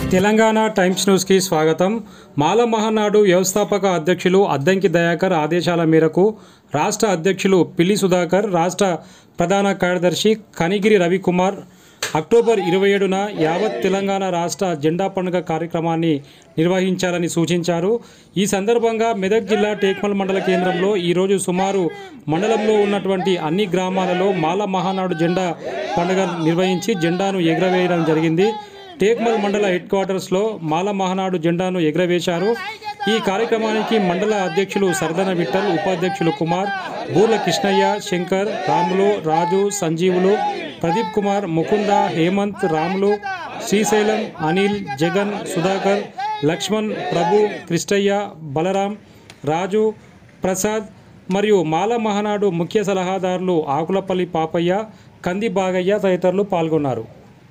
Telangana times న్యూస్కి స్వాగతం మాల మహానాడు వ్యవస్థాపక అధ్యక్షులు అద్దంకి దయాకర్ ఆదేశాల మేరకు రాష్ట్ర అధ్యక్షులు పిల్లి సుధాకర్ రాష్ట్ర ప్రధాన కార్యదర్శి కనిగిరి రవికుమార్ అక్టోబర్ ఇరవై ఏడున యావత్ తెలంగాణ రాష్ట్ర జెండా పండుగ కార్యక్రమాన్ని నిర్వహించాలని సూచించారు ఈ సందర్భంగా మెదక్ జిల్లా టేక్మల్ మండల కేంద్రంలో ఈరోజు సుమారు మండలంలో ఉన్నటువంటి అన్ని గ్రామాలలో మాల మహానాడు జెండా పండుగ నిర్వహించి జెండాను ఎగురవేయడం జరిగింది టేక్మల్ మండల హెడ్ క్వార్టర్స్లో మాల మహానాడు జెండాను ఎగురవేశారు ఈ కార్యక్రమానికి మండల అధ్యక్షులు సర్దన విఠల్ ఉపాధ్యక్షులు కుమార్ బూర్ల కృష్ణయ్య శంకర్ రాములు రాజు సంజీవులు ప్రదీప్ కుమార్ ముకుంద హేమంత్ రాములు శ్రీశైలం అనిల్ జగన్ సుధాకర్ లక్ష్మణ్ ప్రభు కృష్ణయ్య బలరాం రాజు ప్రసాద్ మరియు మాల మహానాడు ముఖ్య సలహాదారులు ఆకులపల్లి పాపయ్య కంది బాగయ్య తదితరులు పాల్గొన్నారు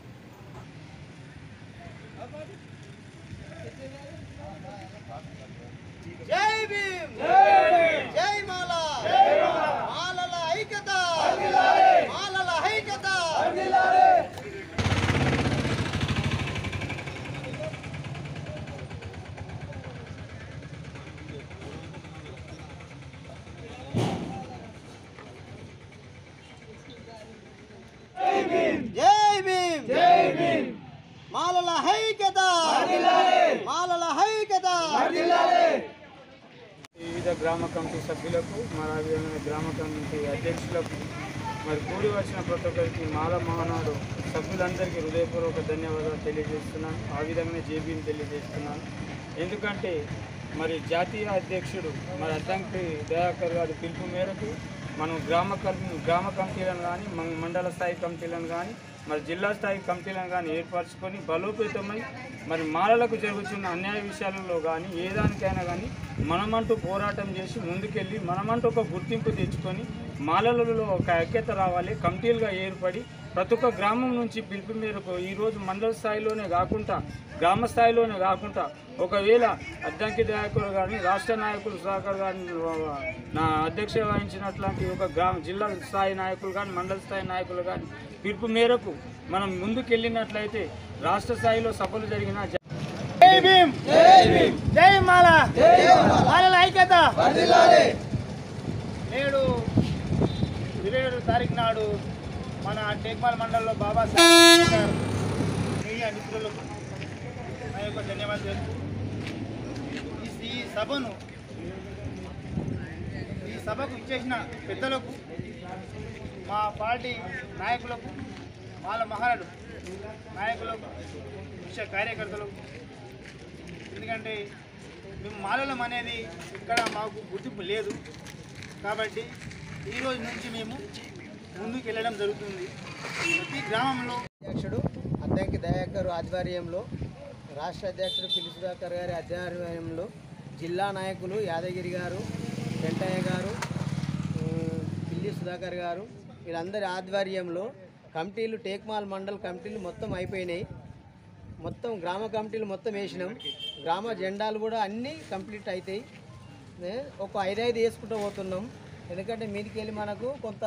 జై భీమ్ జై మాల మాలల ఐక్యత మాలల ఐక్యత జై భీమ్ జై భీమ్ మాలల ఐక్యత మాలల ఐక్యత వివిధ గ్రామ కమిటీ సభ్యులకు మరి అదేవిధంగా గ్రామ కమిటీ అధ్యక్షులకు మరి కూడి వచ్చిన ప్రతి ఒక్కరికి మాల మహానాడు సభ్యులందరికీ హృదయపూర్వక ధన్యవాదాలు తెలియజేస్తున్నాను ఆ విధంగానే జేబీని తెలియజేస్తున్నాను ఎందుకంటే మరి జాతీయ అధ్యక్షుడు మరి అద్దంకి దయాకర్ గారి పిలుపు మేరకు మనం గ్రామ కమిటీ గ్రామ కమిటీలను కానీ మన మండల స్థాయి కమిటీలను కానీ మరి జిల్లా స్థాయి కమిటీలను కానీ ఏర్పరచుకొని బలోపేతమై మరి మాలలకు జరుగుతున్న అన్యాయ విషయాలలో కానీ ఏ దానికైనా కానీ మనమంటూ పోరాటం చేసి ముందుకెళ్ళి మనమంటూ ఒక గుర్తింపు తెచ్చుకొని మాలలలో ఒక ఐక్యత రావాలి కమిటీలుగా ఏర్పడి ప్రతి ఒక్క గ్రామం నుంచి పిలుపు మేరకు ఈరోజు మండల స్థాయిలోనే కాకుండా గ్రామ స్థాయిలోనే కాకుండా ఒకవేళ అద్దంకి దయాకర్ కానీ రాష్ట్ర నాయకులు సుధాకర్ గారిని నా అధ్యక్ష వహించినట్లాంటి ఒక గ్రామ జిల్లా స్థాయి నాయకులు కానీ మండల స్థాయి నాయకులు కానీ పిలుపు మేరకు మనం ముందుకెళ్ళినట్లయితే రాష్ట్ర స్థాయిలో సభలు జరిగిన జ- జై భీమ్ జై భీమ్ జై మాల మాలల ఐక్యత నేడు ఇరవై ఏడు తారీఖు నాడు మన టేక్మాల్ మండలంలో బాబాసాహెబ్ అంబేద్కర్ మీడియా మిత్రులకు నా యొక్క ధన్యవాదాలు తెలుపు ఈ- ఈ సభను ఈ సభకు ఇచ్చేసిన పెద్దలకు మా పార్టీ నాయకులకు వాళ్ళ మహారాడు నాయకులకు ముఖ్య కార్యకర్తలకు ఎందుకంటే మేము మాలలం అనేది ఇక్కడ మాకు గుర్తింపు లేదు కాబట్టి ఈ రోజు నుంచి మేము ముందుకు వెళ్ళడం జరుగుతుంది ప్రతి గ్రామంలో అధ్యక్షుడు అద్దంకి దయాకర్ ఆధ్వర్యంలో రాష్ట్ర అధ్యక్షుడు పిల్లి సుధాకర్ గారి ఆధ్వర్యంలో జిల్లా నాయకులు యాదగిరి గారు వెంటయ్య గారు ఉమ్, పిల్లి సుధాకర్ గారు వీళ్ళందరి ఆధ్వర్యంలో కమిటీలు టేక్మాల్ మండల్ కమిటీలు మొత్తం అయిపోయినాయి మొత్తం గ్రామ కమిటీలు మొత్తం వేసినాం గ్రామ జెండాలు కూడా అన్నీ కంప్లీట్ అవుతాయి ఏ, ఒక ఐదైదు వేసుకుంటూ పోతున్నాం ఎందుకంటే మీదికి వెళ్ళి మనకు కొంత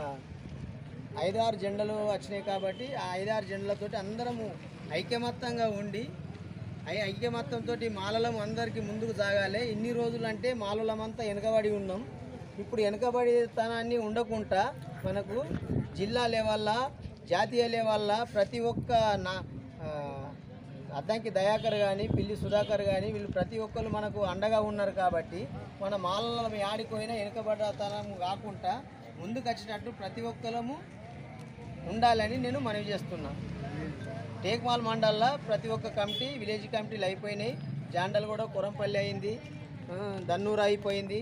ఐదారు జెండలు వచ్చినాయి కాబట్టి ఆ ఐదారు జెండలతోటి అందరము ఐకమత్యంగా ఉండి ఐ ఐకమత్యంతో మాలలం అందరికీ ముందుకు సాగాలి ఇన్ని రోజులు అంటే మాలలమంతా వెనుకబడి ఉన్నాం ఇప్పుడు వెనుకబడితనాన్ని ఉండకుండా మనకు జిల్లా లెవెల్లా జాతీయ లెవెల్లా ప్రతి ఒక్క నా ఆ, అద్దంకి దయాకర్ కానీ పిల్లి సుధాకర్ కానీ వీళ్ళు ప్రతి ఒక్కరు మనకు అండగా ఉన్నారు కాబట్టి మన మాలలో ఆడిపోయినా వెనుకబడతనం కాకుండా ముందుకు వచ్చినట్టు ప్రతి ఒక్కరము ఉండాలని నేను మనవి చేస్తున్నా టేక్మాల్ మండల్లో ప్రతి ఒక్క కమిటీ విలేజ్ కమిటీలు అయిపోయినాయి జాండల్ కూడా కురంపల్లి అయింది ఆ, దన్నూరు అయిపోయింది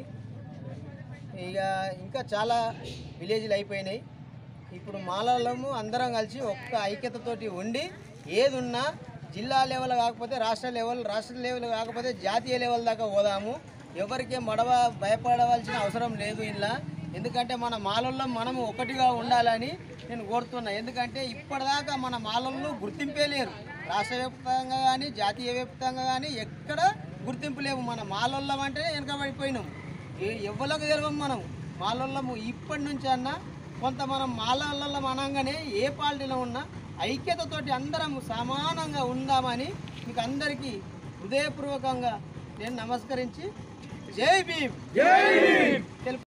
ఇక ఇంకా చాలా విలేజ్లు అయిపోయినాయి ఇప్పుడు మాలలము అందరం కలిసి ఒక్క ఐక్యతతోటి ఉండి ఏది ఉన్నా జిల్లా లెవెల్ కాకపోతే రాష్ట్ర లెవెల్ రాష్ట్ర లెవెల్ కాకపోతే జాతీయ లెవెల్ దాకా పోదాము ఎవరికి మడవ భయపడవలసిన అవసరం లేదు ఇలా ఎందుకంటే మన మాలల్లో మనము ఒకటిగా ఉండాలని నేను కోరుతున్నా ఎందుకంటే ఇప్పటిదాకా మన మాలల్లో గుర్తింపే లేరు రాష్ట్ర వ్యాప్తంగా కానీ జాతీయ వ్యాప్తంగా కానీ ఎక్కడ గుర్తింపు లేవు మన మాలల్లో అంటే వెనకబడిపోయినాం ఏ- ఎవ్వలకు తెలియం మనం మాలల్లో ఇప్పటి నుంచి అన్నా కొంత మనం మాలల్లో అనగానే ఏ పార్టీలో ఉన్నా ఐక్యతతోటి అందరం సమానంగా ఉందామని మీకు అందరికీ హృదయపూర్వకంగా నేను నమస్కరించి జై భీమ్ తెలుపు